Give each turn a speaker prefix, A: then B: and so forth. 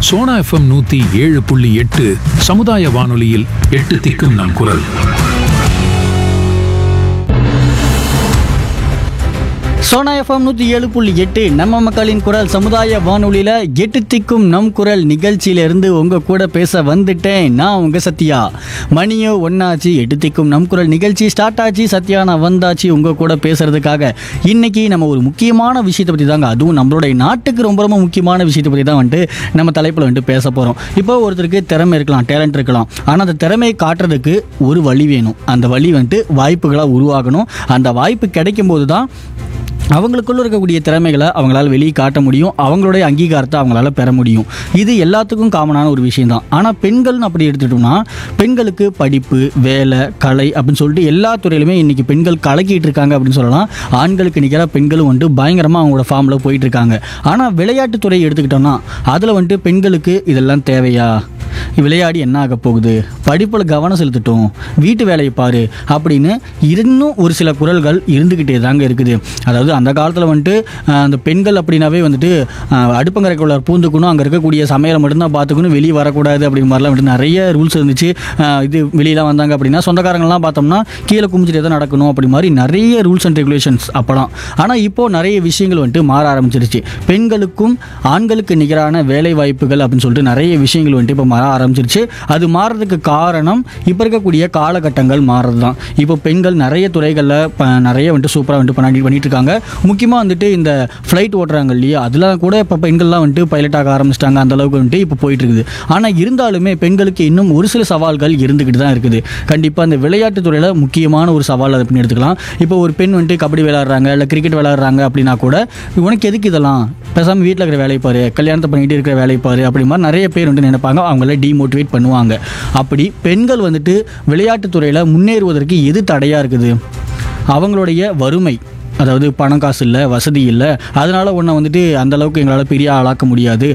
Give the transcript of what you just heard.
A: Sona FM நூத்தி ஏழு புள்ளி எட்டு சமுதாய வானொலியில் எட்டு திக்கும் நம் குரல்
B: சோனா எஃப்எம் நூற்றி ஏழு புள்ளி எட்டு நம்ம மக்களின் குரல் சமுதாய வானொலியில் எட்டு திக்கும் நம் குரல் நிகழ்ச்சியிலிருந்து உங்கள் கூட பேச வந்துட்டேன் நான் உங்கள் சத்யா மணியோ ஒன்னாச்சு எட்டு திக்கும் நம் குரல் நிகழ்ச்சி ஸ்டார்ட் ஆச்சு சத்யா நான் வந்தாச்சு உங்கள் கூட பேசுறதுக்காக இன்னைக்கு நம்ம ஒரு முக்கியமான விஷயத்தை பற்றி தாங்க அதுவும் நம்மளுடைய நாட்டுக்கு ரொம்ப ரொம்ப முக்கியமான விஷயத்தை பற்றி தான் வந்துட்டு நம்ம தலைப்பில் வந்துட்டு பேச போகிறோம் இப்போ ஒருத்தருக்கு திறமை இருக்கலாம் டேலண்ட் இருக்கலாம் ஆனால் அந்த திறமையை காட்டுறதுக்கு ஒரு வழி வேணும் அந்த வழி வந்துட்டு வாய்ப்புகளாக உருவாகணும் அந்த வாய்ப்பு கிடைக்கும் போது தான் அவங்களுக்குள்ள இருக்கக்கூடிய திறமைகளை அவங்களால வெளியே காட்ட முடியும் அவங்களுடைய அங்கீகாரத்தை அவங்களால பெற முடியும் இது எல்லாத்துக்கும் காமனான ஒரு விஷயம் தான் ஆனால் பெண்கள்னு அப்படி எடுத்துட்டோம்னா பெண்களுக்கு படிப்பு வேலை கலை அப்படின்னு சொல்லிட்டு எல்லா துறையிலுமே இன்னைக்கு பெண்கள் கலக்கிட்டு இருக்காங்க அப்படின்னு சொல்லலாம் ஆண்களுக்கு நிகராக பெண்களும் வந்துட்டு பயங்கரமாக அவங்களோட ஃபார்மில் போயிட்டு இருக்காங்க ஆனால் விளையாட்டுத்துறை எடுத்துக்கிட்டோம்னா அதில் வந்துட்டு பெண்களுக்கு இதெல்லாம் தேவையா விளையாடி என்ன ஆக போகுது படிப்பில் கவனம் செலுத்தட்டும் வீட்டு வேலையை பாரு அப்படின்னு இன்னும் ஒரு சில குரல்கள் இருந்துக்கிட்டே தாங்க இருக்குது அதாவது அந்த காலத்தில் வந்துட்டு ஆஹ், அந்த பெண்கள் அப்படின்னாவே வந்துட்டு ஆஹ், அடுப்பங்கரைக்குள்ள பூந்துக்கணும் அங்கே இருக்கக்கூடிய சமையலை மட்டும்தான் பார்த்துக்கணும் வெளியே வரக்கூடாது அப்படிங்கிற மாதிரிலாம் வந்துட்டு நிறைய ரூல்ஸ் இருந்துச்சு ஆஹ், இது வெளியெலாம் வந்தாங்க அப்படின்னா சொந்தக்காரங்களாம் பார்த்தோம்னா கீழே குமிச்சிட்டே தான் நடக்கணும் அப்படி மாதிரி நிறைய ரூல்ஸ் அண்ட் ரெகுலேஷன்ஸ் அப்போலாம் ஆனால் இப்போது நிறைய விஷயங்கள் வந்துட்டு மாற ஆரம்பிச்சிருச்சு பெண்களுக்கும் ஆண்களுக்கு நிகரான வேலை வாய்ப்புகள் அப்படின்னு சொல்லிட்டு நிறைய விஷயங்கள் வந்துட்டு இப்போ மாற ஆரம்பிச்சிருச்சு அது மாறுறதுக்கு காரணம் இப்போ இருக்கக்கூடிய காலகட்டங்கள் மாறுறது தான் இப்போ பெண்கள் நிறைய துறைகளில் ப நிறைய வந்துட்டு சூப்பராக வந்துட்டு பண்ணி பண்ணிட்டு இருக்காங்க முக்கியமாக வந்துட்டு இந்த ஃப்ளைட் ஓட்டுறாங்க இல்லையா அதெல்லாம் கூட இப்போ பெண்கள்லாம் வந்துட்டு பைலட் ஆக ஆரம்பிச்சிட்டாங்க அந்த அளவுக்கு வந்துட்டு இப்போ போயிட்டு இருக்குது ஆனால் இருந்தாலுமே பெண்களுக்கு இன்னும் ஒரு சில சவால்கள் இருந்துக்கிட்டு தான் இருக்குது கண்டிப்பாக அந்த விளையாட்டுத் துறையில் முக்கியமான ஒரு சவால் அதை பண்ணி எடுத்துக்கலாம் இப்போ ஒரு பெண் வந்துட்டு கபடி விளையாடுறாங்க இல்லை கிரிக்கெட் விளையாடுறாங்க அப்படின்னா கூட உனக்கு எதுக்கு இதெல்லாம் பேசாமல் வீட்டில் இருக்கிற வேலையை பாரு கல்யாணத்தை பண்ணிட்டு இருக்கிற வேலையை பாரு அப்படி மாதிரி நிறைய பேர் வந்துட்டு நினைப்பாங்க அவங்கள டிமோட்டிவேட் பண்ணுவாங்க அப்படி பெண்கள் வந்துட்டு விளையாட்டுத் துறையில் முன்னேறுவதற்கு எது தடையாக இருக்குது அவங்களுடைய வறுமை அதாவது பணம் காசு இல்லை வசதி இல்லை அதனால உன்னை வந்துட்டு அந்த அளவுக்கு எங்களால் பெரிய ஆளாக்க முடியாது